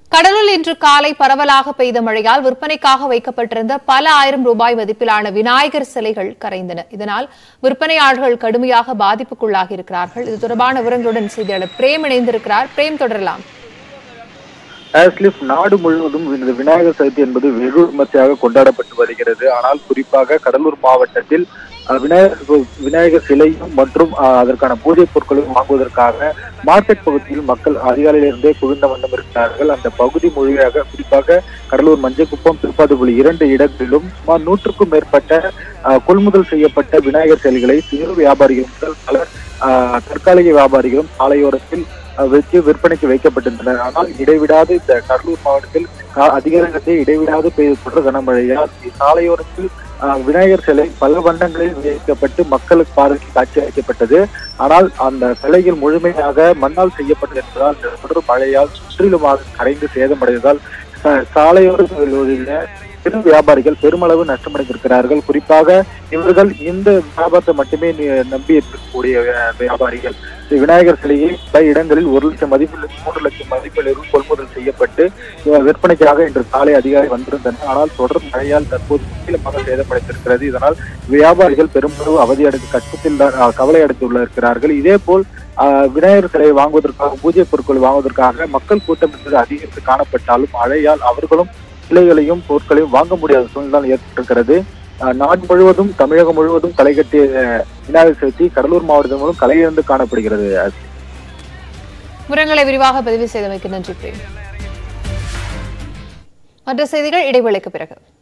கடலூரில் இன்று காலை பரவலாக பெய்த மழையால் விற்பனைக்காக வைக்கப்பட்டிருந்த பல ஆயிரம் ரூபாய் மதிப்பிலான விநாயகர் சிலைகள் கரைந்தன இதனால் விற்பனையாளர்கள் கடுமையாக பாதிப்புக்குள்ளாகி இருக்கிறார்கள் இது தொடர்பான விவரங்களுடன் செய்தியாளர் பிரேம் இணைந்திருக்கிறார் பிரேம் தொடரலாம் ஆஸ்லிப் நாடு முழுவதும் இந்த விநாயகர் சதுர்த்தி என்பது வெகு விமர்சையாக கொண்டாடப்பட்டு வருகிறது ஆனால் குறிப்பாக கடலூர் மாவட்டத்தில் அஹ், விநாயகர் சு- விநாயகர் சிலையும் மற்றும் அஹ், அதற்கான பூஜை பொருட்களையும் வாங்குவதற்காக மார்க்கெட் பகுதியில் மக்கள் அதிகாலையிலிருந்தே குவிந்த வண்ணம் இருக்கிறார்கள் அந்த பகுதி முழுமையாக குறிப்பாக கடலூர் மஞ்சக்குப்பம் திருப்பாதுபுலி இரண்டு இடங்களிலும் சுமார் நூற்றுக்கும் மேற்பட்ட அஹ், கொள்முதல் செய்யப்பட்ட விநாயகர் சிலைகளை சிறு வியாபாரிகள் முதல் பலர் அஹ், தற்காலிக வியாபாரிகளும் சாலையோரத்தில் அஹ், வச்சு விற்பனைக்கு வைக்கப்பட்டிருந்தனர் ஆனால் இடைவிடாது இந்த கடலூர் மாவட்டத்தில் கா- அதிகாரத்தை இடைவிடாது பெய்து தொடர் கனமழையால் சாலையோரத்தில் அஹ், விநாயகர் சிலை பல வண்ணங்களில் வைக்கப்பட்டு மக்களுக்கு பார்வைக்கு காட்சி அளிக்கப்பட்டது ஆனால் அந்த சிலைகள் முழுமையாக மண்ணால் செய்யப்பட்டது என்பதால் இந்த தொடர் மழையால் முற்றிலுமாக கரைந்து சேதமடைந்ததால் ச- சாலையோரத்தில் உள்ள சிறு வியாபாரிகள் பெருமளவு நஷ்டமடைந்திருக்கிறார்கள் குறிப்பாக இவர்கள் இந்த வியாபாரத்தை மட்டுமே நி- நம்பி இருக்கக்கூடிய வி- வியாபாரிகள் இந்த விநாயகர் சிலையை பல இடங்களில் ஒரு லட்சம் மதிப்பில் மூன்று லட்சம் மதிப்பிலிருந்து கொள்முதல் செய்யப்பட்டு அஹ், விற்பனைக்காக இன்று காலை அதிகாரி வந்திருந்தனர் ஆனால் தொடர் மழையால் தற்போது முற்றிலுமாக சேதமடைந்திருக்கிறது இதனால் வியாபாரிகள் பெருமளவு அவதியடைந்து கஷ்டத்தில் தான், அஹ், கவலை அடைந்துள்ள இருக்கிறார்கள் இதே போல் அஹ், விநாயகர் சிலையை வாங்குவதற்காக பூஜை பொருட்கள் வாங்குவதற்காக மக்கள் கூட்டம் என்பது அதிகரித்து காணப்பட்டாலும் மழையால் அவர்களும் சிலைகளையும் பொருட்களையும் வாங்க முடியாத சூழ்நிலை ஏற்பட்டிருக்கிறது அஹ், நாடு முழுவதும் தமிழகம் முழுவதும் களை கட்டிய அஹ், விநாயகர் சதுர்த்தி கடலூர் மாவட்டம் மூலம் கலையிழந்து காணப்படுகிறது விவரங்களை விரிவாக பதிவு செய்தமைக்கு நன்றி பிரேம் மற்ற செய்திகள் இடைவேளைக்கு பிறகு